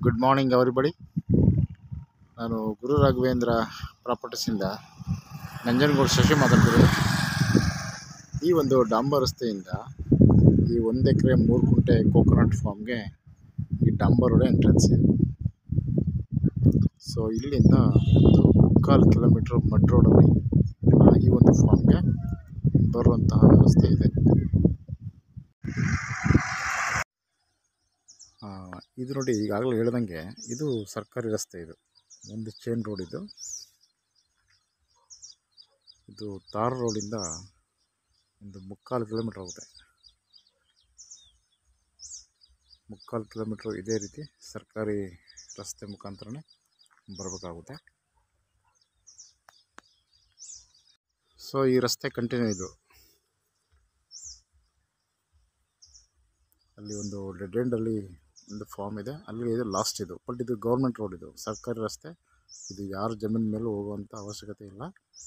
good morning everybody ನಾನು ಗುರು ರಾಘವೇಂದ್ರ ಪ್ರಾಪರ್ಟೀಸಿಂದ ನಂಜನಗೂಡು ಶಶಿ ಮಾತಾಡ್ತಿರೋದು ಈ ಒಂದು ಡಾಂಬರ್ ರಸ್ತೆಯಿಂದ ಈ ಒಂದು ಎಕರೆ ಮೂರು ಕುಂಟೆ ಕೋಕೋನಟ್ ಫಾರ್ಮ್ಗೆ ಈ ಡಾಂಬರ್ ರೋಡ್ ಎಂಟ್ರೆನ್ಸ್ ಇದೆ ಸೊ ಇಲ್ಲಿಂದ ಒಂದು ಮುಕ್ಕಾಲು ಕಿಲೋಮೀಟ್ರ್ ಮಡ್ ರೋಡಲ್ಲಿ ಆ, ಈ ಒಂದು ಫಾರ್ಮ್ಗೆ ಬರುವಂತಹ ವ್ಯವಸ್ಥೆ ಇದೆ ಆ, ಇದು ನೋಡಿ ಈಗಾಗಲೇ ಹೇಳ್ದಂಗೆ ಇದು ಸರ್ಕಾರಿ ರಸ್ತೆ ಇದು ಒಂದು ಚೈನ್ ರೋಡ್ ಇದು ಇದು ತಾರ್ ರೋಡಿಂದ ಒಂದು ಮುಕ್ಕಾಲು ಕಿಲೋಮೀಟ್ರ್ ಆಗುತ್ತೆ ಮುಕ್ಕಾಲು ಕಿಲೋಮೀಟ್ರ್ ಇದೇ ರೀತಿ ಸರ್ಕಾರಿ ರಸ್ತೆ ಮುಖಾಂತರನೇ ಬರಬೇಕಾಗುತ್ತೆ ಸೊ ಈ ರಸ್ತೆ ಕಂಟಿನ್ಯೂ ಇದು ಅಲ್ಲಿ ಒಂದು ಡೆಡ್ ಎಂಡಲ್ಲಿ ಒಂದು ಫಾರ್ಮ್ ಇದೆ ಅಲ್ಲಿ ಇದು ಲಾಸ್ಟ್ ಇದು ಬಟ್ ಇದು ಗೌರ್ಮೆಂಟ್ ರೋಡ್ ಇದು ಸರ್ಕಾರಿ ರಸ್ತೆ ಇದು ಯಾರ ಜಮೀನ್ ಮೇಲೂ ಹೋಗುವಂಥ ಅವಶ್ಯಕತೆ ಇಲ್ಲ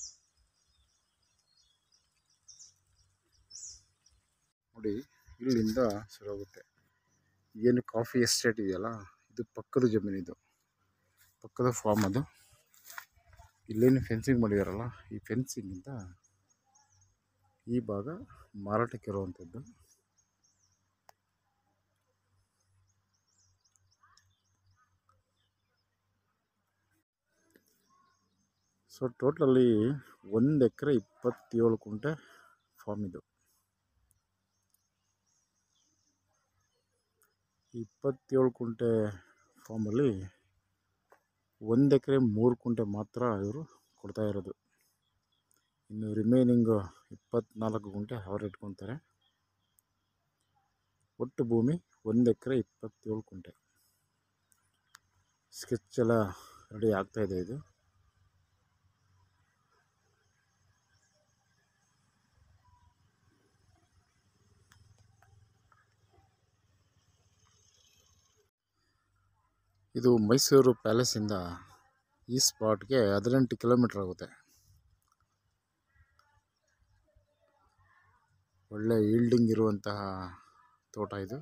ನೋಡಿ ಇಲ್ಲಿಂದ ಶುರು ಆಗುತ್ತೆ ಏನು ಕಾಫಿ ಎಸ್ಟೇಟ್ ಇದೆಯಲ್ಲ ಇದು ಪಕ್ಕದ ಜಮೀನು ಇದು ಪಕ್ಕದ ಫಾರ್ಮ್ ಅದು ಇಲ್ಲೇನು ಫೆನ್ಸಿಂಗ್ ಮಾಡಿದಾರಲ್ಲ ಈ ಫೆನ್ಸಿಂಗಿಂದ ಈ ಭಾಗ ಮಾರಾಟಕ್ಕೆ ಇರುವಂಥದ್ದು ಸೊ ಟೋಟಲಿ ಒಂದು ಎಕರೆ ಇಪ್ಪತ್ತೇಳು ಕುಂಟೆ ಫಾರ್ಮ್ ಇದು ಇಪ್ಪತ್ತೇಳು ಕುಂಟೆ ಫಾರ್ಮಲ್ಲಿ ಒಂದು ಎಕರೆ ಮೂರು ಕುಂಟೆ ಮಾತ್ರ ಇವರು ಕೊಡ್ತಾ ಇರೋದು ಇನ್ನು ರಿಮೈನಿಂಗ್ ಇಪ್ಪತ್ತ್ನಾಲ್ಕು ಗುಂಟೆ ಅವರು ಇಟ್ಕೊತಾರೆ ಒಟ್ಟು ಭೂಮಿ ಒಂದು ಎಕರೆ ಇಪ್ಪತ್ತೇಳು ಕುಂಟೆ ಸ್ಕೆಚ್ ಎಲ್ಲ ರೆಡಿ ಆಗ್ತಾಯಿದೆ ಇದು ಇದು ಮೈಸೂರು ಪ್ಯಾಲೇಸಿಂದ ಈ ಸ್ಪಾಟ್ಗೆ ಹದಿನೆಂಟು ಕಿಲೋಮೀಟ್ರ್ ಆಗುತ್ತೆ ಒಳ್ಳೆ ಈಲ್ಡಿಂಗ್ ಇರುವಂತಹ ತೋಟ ಇದು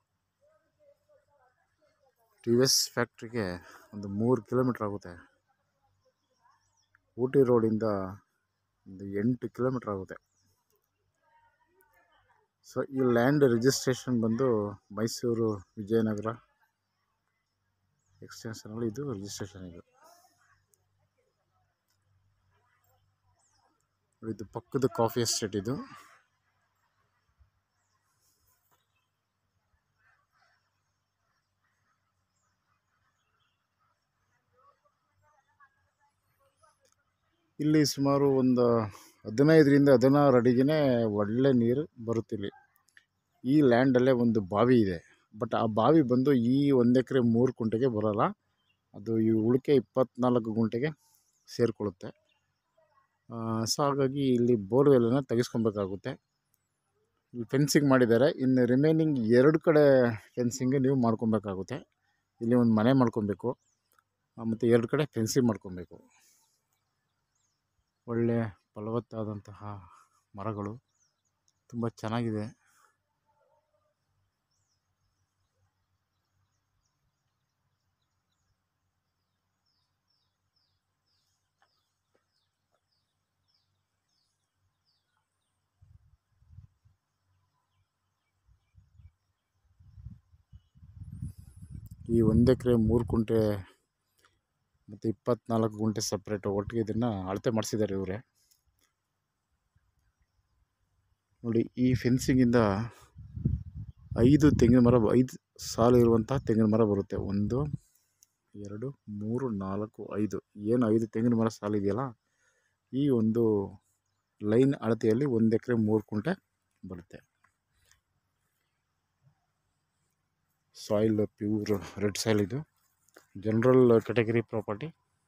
ಟಿ ವಿ ಎಸ್ ಫ್ಯಾಕ್ಟ್ರಿಗೆ ಒಂದು ಮೂರು ಕಿಲೋಮೀಟ್ರ್ ಆಗುತ್ತೆ ಊಟಿ ರೋಡಿಂದ ಒಂದು ಎಂಟು ಕಿಲೋಮೀಟ್ರ್ ಆಗುತ್ತೆ ಸೊ ಈ ಲ್ಯಾಂಡ್ ರಿಜಿಸ್ಟ್ರೇಷನ್ ಬಂದು ಮೈಸೂರು ವಿಜಯನಗರ ಎಕ್ಸ್ಟೆನ್ಷನಲ್ಲಿ ಇದು ರಿಜಿಸ್ಟ್ರೇಷನ್ ಇದು ಇದು ಪಕ್ಕದ ಕಾಫಿ ಎಸ್ಟೇಟ್ ಇದು ಇಲ್ಲಿ ಸುಮಾರು ಒಂದು ಹದಿನೈದರಿಂದ ಹದಿನಾರು ಅಡಿಗೆ ಒಳ್ಳೆ ನೀರು ಬರುತ್ತಿಲ್ಲಿ ಈ ಲ್ಯಾಂಡಲ್ಲೇ ಒಂದು ಬಾವಿ ಇದೆ ಬಟ್ ಆ ಬಾವಿ ಬಂದು ಈ ಒಂದು ಎಕರೆ ಮೂರು ಕುಂಟೆಗೆ ಬರೋಲ್ಲ ಅದು ಈ ಉಳಿಕೆ ಇಪ್ಪತ್ತ್ನಾಲ್ಕು ಗುಂಟೆಗೆ ಸೇರಿಕೊಳ್ಳುತ್ತೆ ಸೊ ಹಾಗಾಗಿ ಇಲ್ಲಿ ಬೋರ್ವೆಲ್ಲನ್ನು ತೆಗೆಸ್ಕೊಬೇಕಾಗುತ್ತೆ ಇಲ್ಲಿ ಫೆನ್ಸಿಂಗ್ ಮಾಡಿದ್ದಾರೆ ಇನ್ನು ರಿಮೈನಿಂಗ್ ಎರಡು ಕಡೆ ಫೆನ್ಸಿಂಗ್ ನೀವು ಮಾಡ್ಕೊಬೇಕಾಗುತ್ತೆ ಇಲ್ಲಿ ಒಂದು ಮನೆ ಮಾಡ್ಕೊಬೇಕು ಮತ್ತು ಎರಡು ಕಡೆ ಫೆನ್ಸಿಂಗ್ ಮಾಡ್ಕೊಬೇಕು ಒಳ್ಳೆ ಫಲವತ್ತಾದಂತಹ ಮರಗಳು ತುಂಬ ಚೆನ್ನಾಗಿದೆ ಈ ಒಂದು ಎಕರೆ ಮೂರು ಕುಂಟೆ ಮತ್ತು ಇಪ್ಪತ್ತ್ನಾಲ್ಕು ಗುಂಟೆ ಸಪ್ರೇಟು ಒಟ್ಟಿಗೆ ಇದನ್ನು ಅಳತೆ ಮಾಡಿಸಿದ್ದಾರೆ ಇವರೇ ನೋಡಿ ಈ ಫೆನ್ಸಿಂಗಿಂದ ಐದು ತೆಂಗಿನ ಮರ ಐದು ಸಾಲು ಇರುವಂಥ ತೆಂಗಿನ ಮರ ಬರುತ್ತೆ ಒಂದು ಎರಡು ಮೂರು ನಾಲ್ಕು ಐದು ಏನು ಐದು ತೆಂಗಿನ ಮರ ಸಾಲು ಇದೆಯಲ್ಲ ಈ ಒಂದು ಲೈನ್ ಅಳತೆಯಲ್ಲಿ ಒಂದು ಎಕರೆ ಮೂರು ಕುಂಟೆ ಬರುತ್ತೆ ಸಾಯಿಲ್ ಪ್ಯೂರ್ ರೆಡ್ ಸಾಯಿಲ್ ಇದು ಜನರಲ್ ಕ್ಯಾಟಗರಿ ಪ್ರಾಪರ್ಟಿ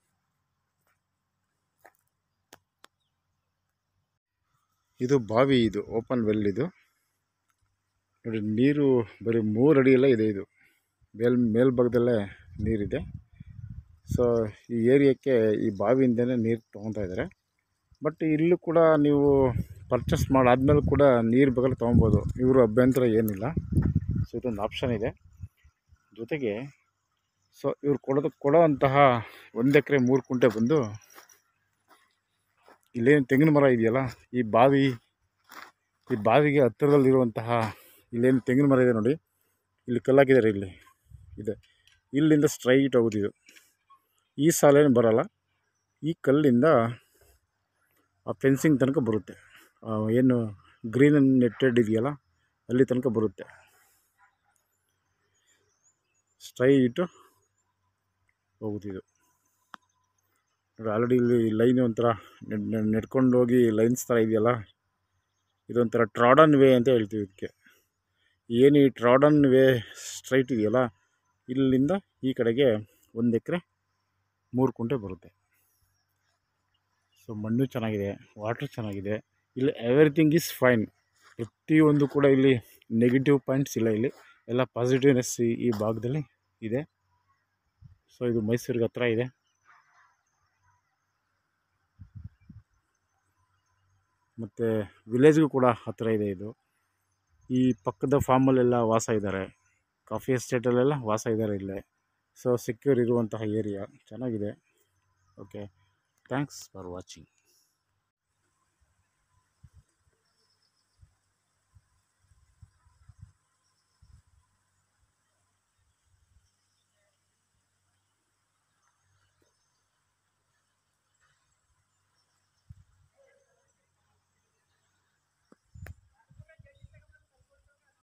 ಇದು ಬಾವಿ ಇದು ಓಪನ್ ವೆಲ್ ಇದು ನೋಡಿ ನೀರು ಬರೀ ಮೂರು ಅಡಿ ಎಲ್ಲ ಇದೆ ಇದು ಮೇಲ್ ಮೇಲ್ಭಾಗದಲ್ಲೇ ನೀರಿದೆ ಸೊ ಈ ಏರಿಯಾಕ್ಕೆ ಈ ಬಾವಿಯಿಂದನೇ ನೀರು ತೊಗೊತಾ ಇದ್ದಾರೆ ಬಟ್ ಇಲ್ಲೂ ಕೂಡ ನೀವು ಪರ್ಚೇಸ್ ಮಾಡಾದ್ಮೇಲೆ ಕೂಡ ನೀರು ಬೇಕಾದ್ರೆ ತೊಗೊಬೋದು ಇವರು ಅಭ್ಯಂತರ ಏನಿಲ್ಲ ಸೊ ಇದೊಂದು ಆಪ್ಷನ್ ಇದೆ ಜೊತೆಗೆ ಸೊ ಇವ್ರು ಕೊಡೋದು ಕೊಡೋವಂತಹ ಒಂದು ಎಕರೆ ಮೂರು ಕುಂಟೆ ಬಂದು ಇಲ್ಲೇನು ತೆಂಗಿನ ಮರ ಇದೆಯಲ್ಲ ಈ ಬಾವಿ ಈ ಬಾವಿಗೆ ಹತ್ತಿರದಲ್ಲಿರುವಂತಹ ಇಲ್ಲೇನು ತೆಂಗಿನ ಮರ ಇದೆ ನೋಡಿ ಇಲ್ಲಿ ಕಲ್ಲಾಕಿದ್ದಾರೆ ಇಲ್ಲಿ ಇದೆ ಇಲ್ಲಿಂದ ಸ್ಟ್ರೈಟ್ ಹೋಗೋದು ಇದು ಈ ಸಾಲೇನು ಬರಲ್ಲ ಈ ಕಲ್ಲಿಂದ ಆ ಫೆನ್ಸಿಂಗ್ ತನಕ ಬರುತ್ತೆ ಆ ಏನು ಗ್ರೀನ್ ನೆಟ್ಟೆಡ್ ಇದೆಯಲ್ಲ ಅಲ್ಲಿ ತನಕ ಬರುತ್ತೆ ಸ್ಟ್ರೈಟು ಹೋಗುತ್ತಿದ್ದು ನೋಡಿ ಆಲ್ರೆಡಿ ಇಲ್ಲಿ ಲೈನ್ ಒಂಥರ ನೆಡ್ಕೊಂಡು ಹೋಗಿ ಲೈನ್ಸ್ ಥರ ಇದೆಯಲ್ಲ ಇದೊಂಥರ ಟ್ರಾಡನ್ ವೇ ಅಂತ ಹೇಳ್ತೀವಿ ಇದಕ್ಕೆ ಏನು ಈ ಟ್ರಾಡನ್ ವೇ ಸ್ಟ್ರೈಟ್ ಇದೆಯಲ್ಲ ಇಲ್ಲಿಂದ ಈ ಕಡೆಗೆ ಒಂದು ಎಕರೆ ಮೂರು ಕುಂಟೆ ಬರುತ್ತೆ ಸೊ ಮಣ್ಣು ಚೆನ್ನಾಗಿದೆ ವಾಟ್ರ್ ಚೆನ್ನಾಗಿದೆ ಇಲ್ಲಿ ಎವ್ರಿಥಿಂಗ್ ಈಸ್ ಫೈನ್ ಪ್ರತಿಯೊಂದು ಕೂಡ ಇಲ್ಲಿ ನೆಗೆಟಿವ್ ಪಾಯಿಂಟ್ಸ್ ಇಲ್ಲ ಇಲ್ಲಿ ಎಲ್ಲ ಪಾಸಿಟಿವ್ನೆಸ್ ಈ ಈ ಭಾಗದಲ್ಲಿ ಇದೆ ಸೊ ಇದು ಮೈಸೂರಿಗೆ ಹತ್ರ ಇದೆ ಮತ್ತು ವಿಲೇಜ್ಗೂ ಕೂಡ ಹತ್ತಿರ ಇದೆ ಇದು ಈ ಪಕ್ಕದ ಫಾರ್ಮಲ್ಲೆಲ್ಲ ವಾಸ ಇದ್ದಾರೆ ಕಾಫಿ ಎಸ್ಟೇಟಲ್ಲೆಲ್ಲ ವಾಸ ಇದ್ದಾರೆ ಇಲ್ಲೇ ಸೊ ಸೆಕ್ಯೂರ್ ಇರುವಂತಹ ಏರಿಯಾ ಚೆನ್ನಾಗಿದೆ ಓಕೆ ಥ್ಯಾಂಕ್ಸ್ ಫಾರ್ ವಾಚಿಂಗ್